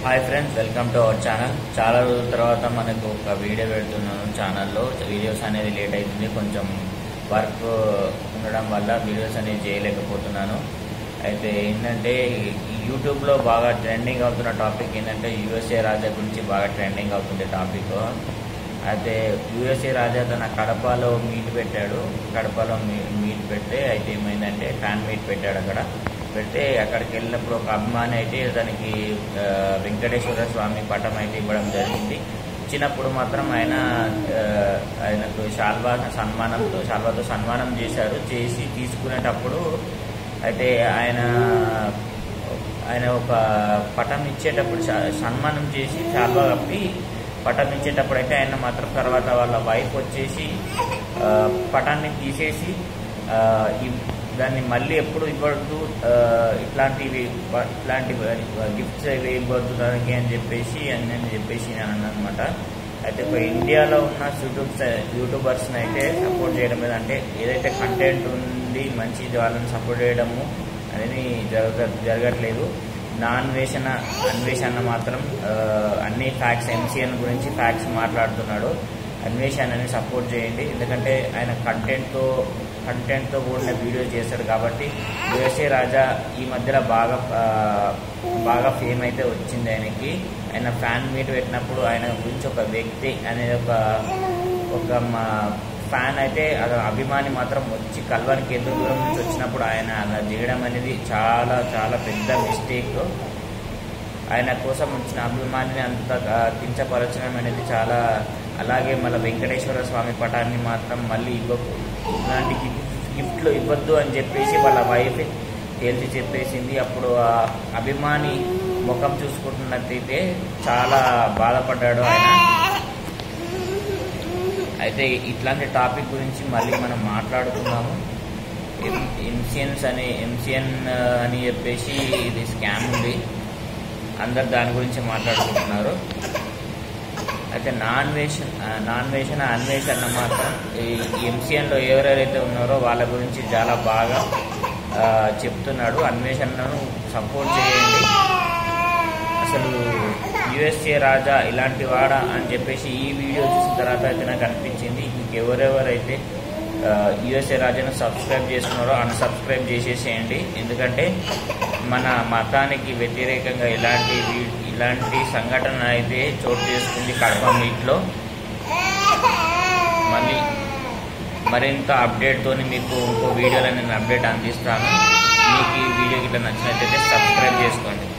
hi friends welcome to our channel చాలా రోజుల తర్వాత మనకు ఒక వీడియో పెడుతున్నాను ఛానల్లో వీడియోస్ అనేది లేట్ అవుతుంది కొంచెం వర్క్ ఉండడం వల్ల వీడియోస్ అనేది చేయలేకపోతున్నాను అయితే ఏంటంటే ఈ యూట్యూబ్లో బాగా ట్రెండింగ్ అవుతున్న టాపిక్ ఏంటంటే యూఎస్ఏ రాజా గురించి బాగా ట్రెండింగ్ అవుతుండే టాపిక్ అయితే యూఎస్ఏ రాజా తన కడపలో మీట్ పెట్టాడు కడపలో మీ- మీట్ పెడితే అయితే ఏమైందంటే ఫ్యాన్ మీట్ పెట్టాడు అక్కడ పెడితే అక్కడికి వెళ్ళినప్పుడు ఒక అభిమాని అయితే దానికి ఆ, వెంకటేశ్వర స్వామి పటం అయితే ఇవ్వడం జరిగింది ఇచ్చినప్పుడు మాత్రం ఆయన ఆ, ఆయనకు శాల్వా సన్మానంతో శాల్వాతో సన్మానం చేశారు చేసి తీసుకునేటప్పుడు అయితే ఆయన ఆయన ఒక పటం ఇచ్చేటప్పుడు శ- సన్మానం చేసి శాల్వా కప్పి పటం ఇచ్చేటప్పుడు అయితే ఆయన మాత్రం తర్వాత వాళ్ళ వైఫ్ వచ్చేసి ఆ, పటాన్ని తీసేసి ఆ, ఈ- దాన్ని మళ్ళీ ఎప్పుడు ఇవ్వద్దు ఆ, ఇట్లాంటివి ప- ఇట్లాంటి గిఫ్ట్స్ ఇవి ఇవ్వద్దు దానికి అని చెప్పేసి అని అని చెప్పేసి నేను అన్నాను అనమాట అయితే ఒక ఇండియాలో ఉన్న యూట్యూబ్ యూట్యూబర్స్ని అయితే సపోర్ట్ చేయడం మీద అంటే ఏదైతే కంటెంట్ ఉంది మంచి వాళ్ళని సపోర్ట్ చేయడము అనేది జరగ జరగట్లేదు నా అన్వేషణ అన్వేషణ మాత్రం ఆ, అన్ని ఫ్యాక్ట్స్ ఎంసీఎన్ గురించి ఫ్యాక్ట్స్ మాట్లాడుతున్నాడు అన్వేషణని సపోర్ట్ చేయండి ఎందుకంటే ఆయన కంటెంట్తో కంటెంట్తో కూడిన వీడియో చేశాడు కాబట్టి యుఎస్ఏ రాజా ఈ మధ్యలో బాగా ఆ, బాగా ఫేమ్ అయితే వచ్చింది ఆయనకి ఆయన ఫ్యాన్ మీట్ పెట్టినప్పుడు ఆయన గురించి ఒక వ్యక్తి అనేది ఒక ఒక మా ఫ్యాన్ అయితే అది అభిమాని మాత్రం వచ్చి కల్వానికి ఎంత దూరం నుంచి వచ్చినప్పుడు ఆయన అలా చేయడం అనేది చాలా చాలా పెద్ద మిస్టేక్ ఆయన కోసం వచ్చిన అభిమానిని అంత ఆ, కించపరచడం అనేది చాలా అలాగే మళ్ళీ వెంకటేశ్వర స్వామి పటాన్ని మాత్రం మళ్ళీ ఇవ్వకు ఇలాంటి గిఫ్ట్ గిఫ్ట్లు ఇవ్వద్దు అని చెప్పేసి వాళ్ళ వైఫ్ తేల్చి చెప్పేసింది అప్పుడు ఆ అభిమాని ముఖం చూసుకుంటున్నట్టయితే చాలా బాధపడ్డాడు ఆయన అయితే ఇట్లాంటి టాపిక్ గురించి మళ్ళీ మనం మాట్లాడుకుందాము ఎంసిఎన్స్ అని ఎంసిఎన్ అని చెప్పేసి ఇది స్కామ్ ఉంది అందరు దాని గురించి మాట్లాడుకుంటున్నారు అయితే నాన్ వేషన్ నాన్ వేషన్ అన్వేషణ మాత్రం ఈ ఎంసీఎన్లో ఎవరెవరైతే ఉన్నారో వాళ్ళ గురించి చాలా బాగా ఆ, చెప్తున్నాడు అన్వేషణను సపోర్ట్ చేయండి అసలు యుఎస్ఏ రాజా ఇలాంటి వాడా అని చెప్పేసి ఈ వీడియో చూసిన తర్వాత అయితే నాకు అనిపించింది ఇంకెవరెవరైతే యుఎస్ఏ రాజాను సబ్స్క్రైబ్ చేసుకున్నారో అన్సబ్స్క్రైబ్ చేసేసేయండి ఎందుకంటే మన మతానికి వ్యతిరేకంగా ఇలాంటి వీ- ఇలాంటి సంఘటన అయితే చోటు చేసుకుంది కడప మీట్లో మళ్ళీ మరింత అప్డేట్తోని మీకు ఇంకో వీడియోలో నేను అప్డేట్ అందిస్తాను మీకు ఈ వీడియోకి ఇట్లా నచ్చినట్లయితే సబ్స్క్రైబ్ చేసుకోండి